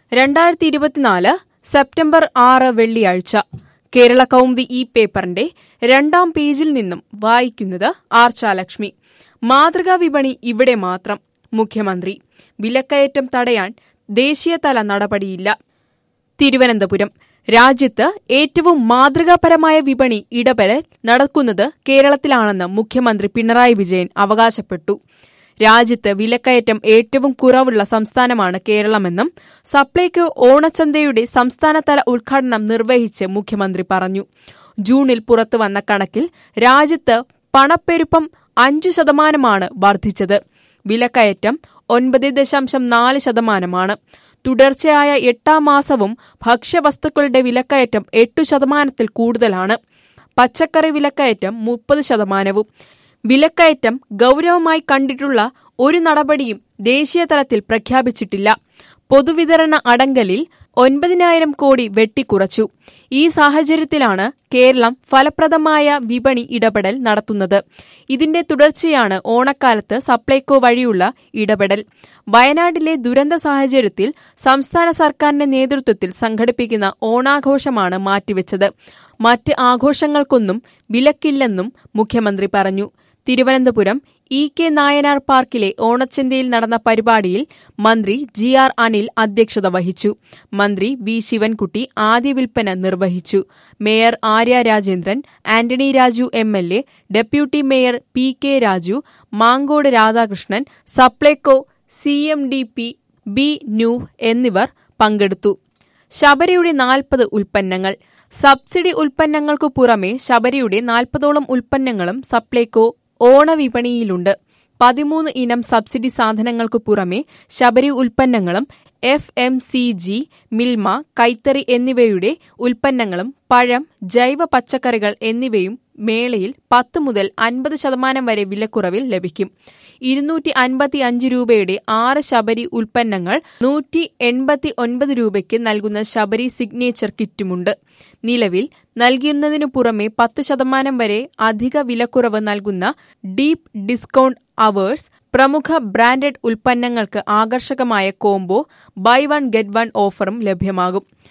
രണ്ടായിരത്തി ഇരുപത്തിനാല് സെപ്റ്റംബർ ആറ് വെള്ളിയാഴ്ച കേരള കൗമുദി ഈ പേപ്പറിന്റെ രണ്ടാം പേജിൽ നിന്നും വായിക്കുന്നത് ആർച്ചാലക്ഷ്മി മാതൃകാ വിപണി ഇവിടെ മാത്രം മുഖ്യമന്ത്രി വിലക്കയറ്റം തടയാൻ ദേശീയതല നടപടിയില്ല തിരുവനന്തപുരം രാജ്യത്ത് ഏറ്റവും മാതൃകാപരമായ വിപണി ഇടപെടൽ നടക്കുന്നത് കേരളത്തിലാണെന്ന് മുഖ്യമന്ത്രി പിണറായി വിജയൻ അവകാശപ്പെട്ടു രാജ്യത്ത് വിലക്കയറ്റം ഏറ്റവും കുറവുള്ള സംസ്ഥാനമാണ് കേരളമെന്നും സപ്ലൈകോ ഓണച്ചന്തയുടെ സംസ്ഥാനതല ഉദ്ഘാടനം നിർവഹിച്ച് മുഖ്യമന്ത്രി പറഞ്ഞു ജൂണിൽ പുറത്തുവന്ന കണക്കിൽ രാജ്യത്ത് പണപ്പെരുപ്പം അഞ്ചു ശതമാനമാണ് വർദ്ധിച്ചത് വിലക്കയറ്റം ഒൻപത് ദശാംശം നാല് ശതമാനമാണ് തുടർച്ചയായ എട്ടാം മാസവും ഭക്ഷ്യവസ്തുക്കളുടെ വിലക്കയറ്റം എട്ടു ശതമാനത്തിൽ കൂടുതലാണ് പച്ചക്കറി വിലക്കയറ്റം മുപ്പത് ശതമാനവും വിലക്കയറ്റം ഗൗരവമായി കണ്ടിട്ടുള്ള ഒരു നടപടിയും ദേശീയ തലത്തിൽ പ്രഖ്യാപിച്ചിട്ടില്ല പൊതുവിതരണ അടങ്കലിൽ ഒൻപതിനായിരം കോടി വെട്ടിക്കുറച്ചു ഈ സാഹചര്യത്തിലാണ് കേരളം ഫലപ്രദമായ വിപണി ഇടപെടൽ നടത്തുന്നത് ഇതിന്റെ തുടർച്ചയാണ് ഓണക്കാലത്ത് സപ്ലൈകോ വഴിയുള്ള ഇടപെടൽ വയനാട്ടിലെ ദുരന്ത സാഹചര്യത്തിൽ സംസ്ഥാന സർക്കാരിന്റെ നേതൃത്വത്തിൽ സംഘടിപ്പിക്കുന്ന ഓണാഘോഷമാണ് മാറ്റിവെച്ചത് മറ്റ് ആഘോഷങ്ങൾക്കൊന്നും വിലക്കില്ലെന്നും മുഖ്യമന്ത്രി പറഞ്ഞു തിരുവനന്തപുരം ഇ കെ നായനാർ പാർക്കിലെ ഓണച്ചന്തയിൽ നടന്ന പരിപാടിയിൽ മന്ത്രി ജി ആർ അനിൽ അധ്യക്ഷത വഹിച്ചു മന്ത്രി വി ശിവൻകുട്ടി ആദ്യ വിൽപ്പന നിർവഹിച്ചു mayor Arya Rajendran Antony Raju M L A deputy mayor P K Raju Mankode Radhakrishnan Supplyco C M D P B Nooh എന്നിവർ പങ്കെടുത്തു ശബരിയുടെ നാൽപ്പത് ഉൽപ്പന്നങ്ങൾ സബ്സിഡി ഉൽപ്പന്നങ്ങൾക്കു പുറമെ ശബരിയുടെ നാൽപ്പതോളം ഉൽപ്പന്നങ്ങളും സപ്ലൈകോ ഓണവിപണിയിലുണ്ട് പതിമൂന്ന് ഇനം സബ്സിഡി സാധനങ്ങൾക്കു പുറമെ ശബരി ഉൽപ്പന്നങ്ങളും F M C G Milma കൈത്തറി എന്നിവയുടെ ഉൽപ്പന്നങ്ങളും പഴം ജൈവ പച്ചക്കറികൾ എന്നിവയും മേളയിൽ പത്ത് മുതൽ അൻപത് ശതമാനം വരെ വിലക്കുറവിൽ ലഭിക്കും ഇരുന്നൂറ്റി അൻപത്തി അഞ്ച് രൂപയുടെ ആറ് ശബരി ഉൽപ്പന്നങ്ങൾ നൂറ്റി എൺപത്തി ഒൻപത് രൂപയ്ക്ക് നൽകുന്ന ശബരി സിഗ്നേച്ചർ കിറ്റുമുണ്ട് നിലവിൽ നൽകുന്നതിനു പുറമെ പത്ത് ശതമാനം വരെ അധിക വിലക്കുറവ് നൽകുന്ന ഡീപ് ഡിസ്കൗണ്ട് അവേഴ്സ് പ്രമുഖ ബ്രാൻഡഡ് ഉൽപ്പന്നങ്ങൾക്ക് ആകർഷകമായ combo buy one get one ഓഫറും ലഭ്യമാകും